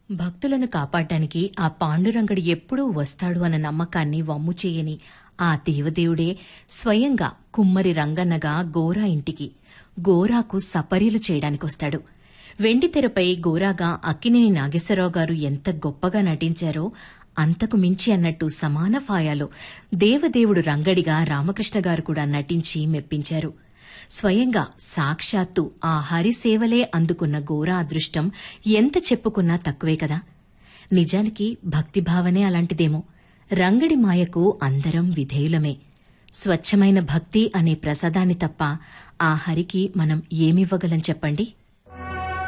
భక్తులను కాపాడటానికి ఆ పాండురంగడు ఎప్పుడూ వస్తాడు అన్న నమ్మకాన్ని వమ్ము చేయని ఆ దేవదేవుడే స్వయంగా కుమ్మరి రంగన్నగా గోరా ఇంటికి గోరాకు సపర్యలు చేయడానికొస్తాడు వెండితెరపై గోరాగా అక్కినేని నాగేశ్వరరావు గారు ఎంత గొప్పగా నటించారో అంతకు మించి అన్నట్టు సమాన ఫాయాలో దేవదేవుడు రంగడిగా రామకృష్ణ గారు కూడా నటించి మెప్పించారు స్వయంగా సాక్షాత్తు ఆ హరిసేవలే అందుకున్న గోరా అదృష్టం ఎంత చెప్పుకున్నా తక్కువే కదా నిజానికి భక్తిభావనే అలాంటిదేమో రంగడి మాయకు అందరం విధేయులమే స్వచ్ఛమైన భక్తి అనే ప్రసాదాన్ని తప్ప ఆ హరికి మనం ఏమివ్వగలం చెప్పండి